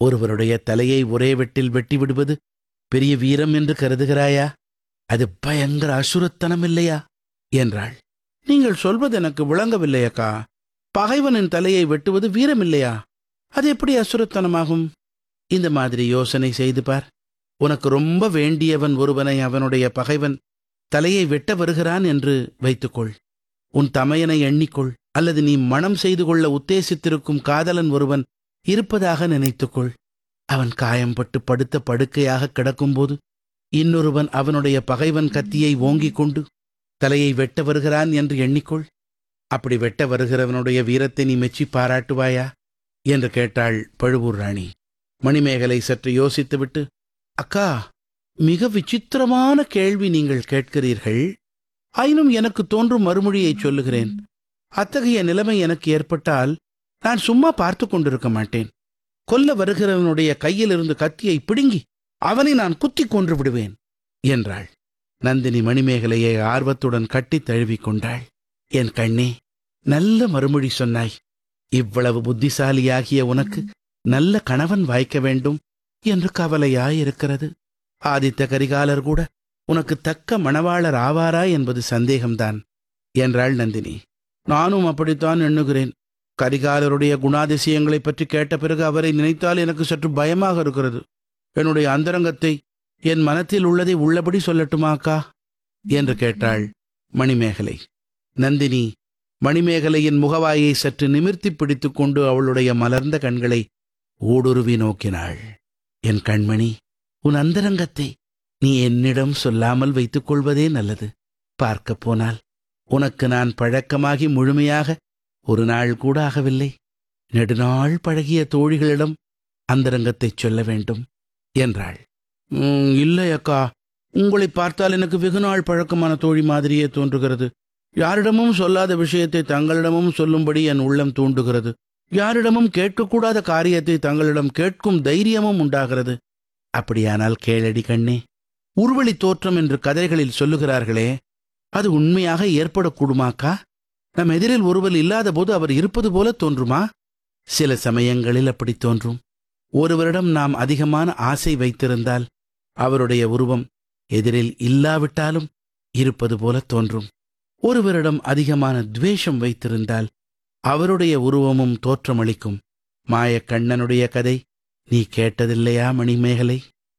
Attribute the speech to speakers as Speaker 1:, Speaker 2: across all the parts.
Speaker 1: ஒருவருடைய தலையை ஒரே வெட்டில் வெட்டி விடுவது பெரிய வீரம் என்று கருதுகிறாயா அது பயங்கர அசுரத்தனம் இல்லையா என்றாள் நீங்கள் சொல்வது எனக்கு விளங்கவில்லை அக்கா பகைவனின் தலையை வெட்டுவது வீரமில்லையா அது எப்படி அசுரத்தனமாகும் இந்த மாதிரி யோசனை செய்து பார் உனக்கு ரொம்ப வேண்டியவன் ஒருவனை அவனுடைய பகைவன் தலையை வெட்ட வருகிறான் என்று வைத்துக்கொள் உன் தமையனை எண்ணிக்கொள் அல்லது நீ மனம் செய்து கொள்ள உத்தேசித்திருக்கும் காதலன் ஒருவன் இருப்பதாக நினைத்துக்கொள் அவன் காயம்பட்டு படுத்த படுக்கையாக கிடக்கும்போது இன்னொருவன் அவனுடைய பகைவன் கத்தியை ஓங்கிக் கொண்டு தலையை வெட்ட வருகிறான் என்று எண்ணிக்கொள் அப்படி வெட்ட வருகிறவனுடைய வீரத்தை நீ மெச்சி பாராட்டுவாயா என்று கேட்டாள் பழுவூர் ராணி மணிமேகலை சற்று யோசித்துவிட்டு அக்கா மிக விசித்திரமான கேள்வி நீங்கள் கேட்கிறீர்கள் ஆயினும் எனக்கு தோன்றும் மறுமொழியை சொல்லுகிறேன் அத்தகைய நிலைமை எனக்கு ஏற்பட்டால் நான் சும்மா பார்த்து கொண்டிருக்க மாட்டேன் கொல்ல வருகிறவனுடைய கையிலிருந்து கத்தியை பிடுங்கி அவனை நான் குத்திக் கொன்று விடுவேன் என்றாள் நந்தினி மணிமேகலையை ஆர்வத்துடன் கட்டித் தழுவிக் கொண்டாள் என் கண்ணே நல்ல மறுமொழி சொன்னாய் இவ்வளவு புத்திசாலியாகிய உனக்கு நல்ல கணவன் வாய்க்க வேண்டும் என்று கவலையாயிருக்கிறது ஆதித்த கரிகாலர் கூட உனக்கு தக்க மணவாளர் ஆவாரா என்பது சந்தேகம்தான் என்றாள் நந்தினி நானும் அப்படித்தான் எண்ணுகிறேன் கரிகாலருடைய குணாதிசயங்களைப் பற்றி கேட்ட பிறகு அவரை நினைத்தால் எனக்கு சற்று பயமாக இருக்கிறது என்னுடைய அந்தரங்கத்தை என் மனத்தில் உள்ளதை உள்ளபடி சொல்லட்டுமா அக்கா என்று கேட்டாள் மணிமேகலை நந்தினி மணிமேகலையின் முகவாயை சற்று நிமிர்த்தி பிடித்துக் கொண்டு அவளுடைய மலர்ந்த கண்களை ஊடுருவி நோக்கினாள் என் கண்மணி உன் அந்தரங்கத்தை நீ என்னிடம் சொல்லாமல் வைத்துக் கொள்வதே நல்லது பார்க்கப் போனால் உனக்கு நான் பழக்கமாகி முழுமையாக ஒரு நாள் கூட ஆகவில்லை நெடுநாள் பழகிய தோழிகளிடம் அந்தரங்கத்தைச் சொல்ல வேண்டும் என்றாள் "ம், இல்லை அக்கா உங்களை பார்த்தால் எனக்கு வெகு நாள் பழக்கமான தோழி மாதிரியே தோன்றுகிறது யாரிடமும் சொல்லாத விஷயத்தை தங்களிடமும் சொல்லும்படி என் உள்ளம் தூண்டுகிறது யாரிடமும் கேட்கக்கூடாத காரியத்தை தங்களிடம் கேட்கும் தைரியமும் உண்டாகிறது அப்படியானால் கேளடி கண்ணே உருவழி தோற்றம் என்று கதைகளில் சொல்லுகிறார்களே அது உண்மையாக ஏற்படக்கூடுமாக்கா நம் எதிரில் ஒருவர் இல்லாத போது அவர் இருப்பது போல தோன்றுமா சில சமயங்களில் அப்படி தோன்றும் ஒருவரிடம் நாம் அதிகமான ஆசை வைத்திருந்தால் அவருடைய உருவம் எதிரில் இல்லாவிட்டாலும் இருப்பது போல தோன்றும் ஒருவரிடம் அதிகமான துவேஷம் வைத்திருந்தால் அவருடைய உருவமும் தோற்றமளிக்கும் மாயக்கண்ணனுடைய கதை நீ கேட்டதில்லையா மணிமேகலை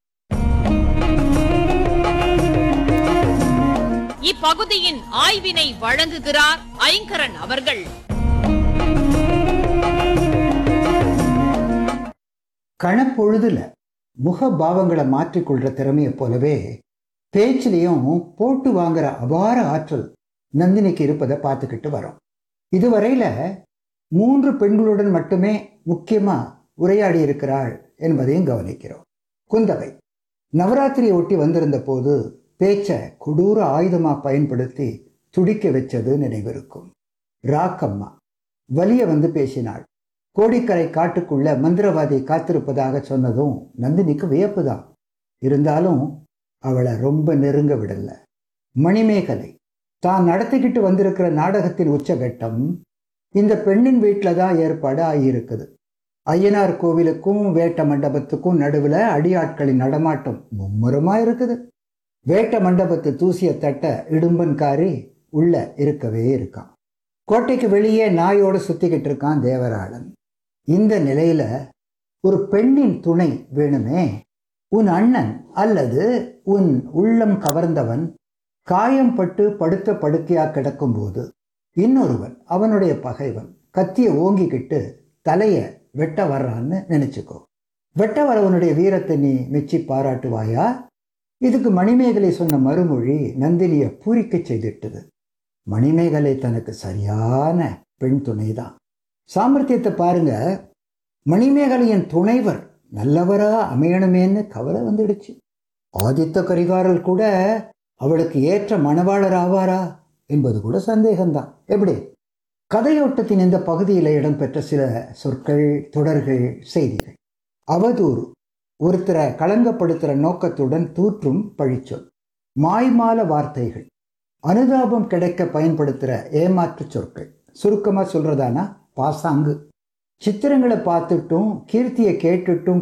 Speaker 2: இப்பகுதியின் ஆய்வினை வழங்குகிறார் ஐங்கரன் அவர்கள்
Speaker 3: கணப்பொழுதுல முக பாவங்களை மாற்றிக்கொள்ற திறமையை போலவே பேச்சிலையும் போட்டு வாங்குற அபார ஆற்றல் நந்தினிக்கு இருப்பதை பார்த்துக்கிட்டு வரோம் இதுவரையில மூன்று பெண்களுடன் மட்டுமே முக்கியமா உரையாடி இருக்கிறாள் என்பதையும் கவனிக்கிறோம் குந்தவை நவராத்திரியை ஒட்டி வந்திருந்த போது பேச்சை கொடூர ஆயுதமா பயன்படுத்தி துடிக்க வச்சது நினைவிருக்கும் ராக்கம்மா வலிய வந்து பேசினாள் கோடிக்கரை காட்டுக்குள்ள மந்திரவாதி காத்திருப்பதாக சொன்னதும் நந்தினிக்கு வியப்புதான் இருந்தாலும் அவளை ரொம்ப நெருங்க விடல மணிமேகலை தான் நடத்திக்கிட்டு வந்திருக்கிற நாடகத்தின் உச்சகட்டம் இந்த பெண்ணின் வீட்டில் தான் ஏற்பாடு ஆகியிருக்குது ஐயனார் கோவிலுக்கும் வேட்ட மண்டபத்துக்கும் நடுவில் அடியாட்களின் நடமாட்டம் மும்முரமா இருக்குது வேட்ட மண்டபத்து தூசிய தட்ட இடும்பன்காரி உள்ள இருக்கவே இருக்கான் கோட்டைக்கு வெளியே நாயோட சுத்திக்கிட்டு இருக்கான் தேவராளன் இந்த நிலையில ஒரு பெண்ணின் துணை வேணுமே உன் அண்ணன் அல்லது உன் உள்ளம் கவர்ந்தவன் காயம்பட்டு படுத்த படுக்கையா கிடக்கும்போது இன்னொருவன் அவனுடைய பகைவன் கத்திய ஓங்கிக்கிட்டு தலைய வெட்ட வர்றான்னு நினைச்சுக்கோ வெட்ட வரவனுடைய வீரத்தை நீ மெச்சி பாராட்டுவாயா இதுக்கு மணிமேகலை சொன்ன மறுமொழி நந்தினியை பூரிக்க செய்திட்டது மணிமேகலை தனக்கு சரியான பெண் துணைதான் சாமர்த்தியத்தை பாருங்க மணிமேகலையின் துணைவர் நல்லவரா அமையணுமேன்னு கவலை வந்துடுச்சு ஆதித்த கரிகாரர் கூட அவளுக்கு ஏற்ற மணவாளர் ஆவாரா என்பது கூட சந்தேகம்தான் எப்படி கதையோட்டத்தின் இந்த பகுதியில் இடம்பெற்ற சில சொற்கள் தொடர்கள் செய்திகள் அவதூறு ஒருத்தரை களங்கப்படுத்துகிற நோக்கத்துடன் தூற்றும் பழிச்சொல் மாய்மால வார்த்தைகள் அனுதாபம் கிடைக்க பயன்படுத்துகிற ஏமாற்று சொற்கள் சுருக்கமாக சொல்றதானா பாசாங்கு சித்திரங்களை பார்த்துட்டும் கீர்த்தியை கேட்டுட்டும்